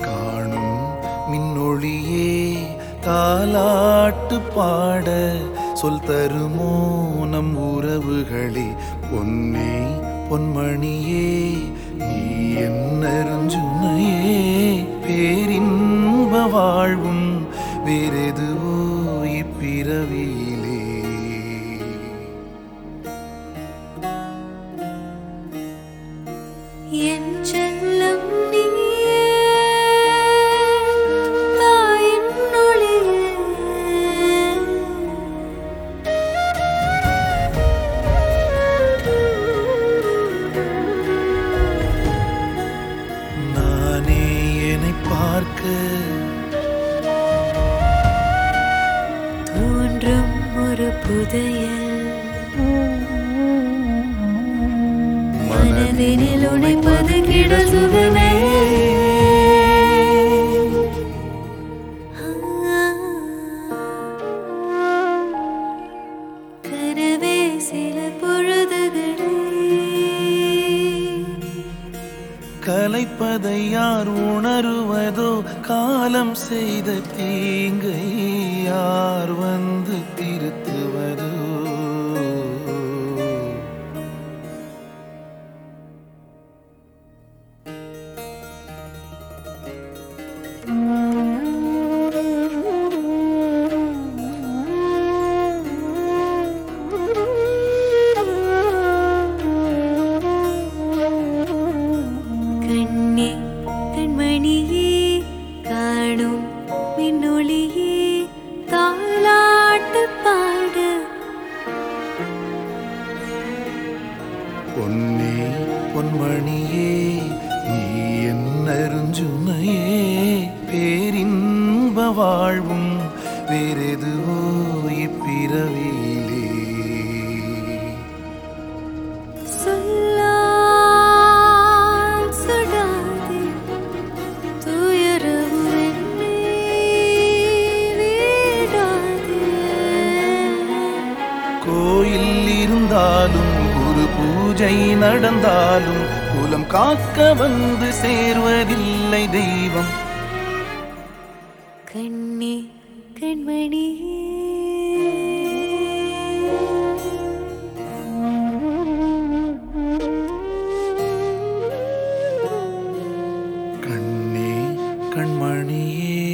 காணும் மின்னொளியே தாலாட்டு பாட சொல் தருமோ நம் உறவுகளே பொன்னே பொன்மணியே நீ என்னருஞ்சுனையே பேரின்ப வாழ்வும் வேறெதுவோ இப்பிறவியிலே என் செல்லம் நீயே தாயின் ஒளியே நானே என்னை பார்க்க தோன்றும் ஒரு புதையல் மனதினில் உனைப்பது கிட சுகமே கனவே சில பொழுதுகளே கலைப்பதை யார் உணருவதோ காலம் செய்த தீங்கை யார் வந்து திருத்துவதோ கண்ணே கண்மணியே காணும் மின்னொளியே தாலாட்டு பாட பொன்னே பொன்மணியே நீ என்னருஞ்சுனையே பேரின்ப வாழ்வும் வேறெதுவோ இப்பிறவியிலே சொல்லால் சுடாதே துயரவு என்னை வீடாதே கோயில் இருந்தாலும் ஒரு பூஜை நடந்தாலும் குலம் காக்க வந்து சேர்வதில்லை தெய்வம் கண்ணே கண்மணியே கண்ணே கண்மணியே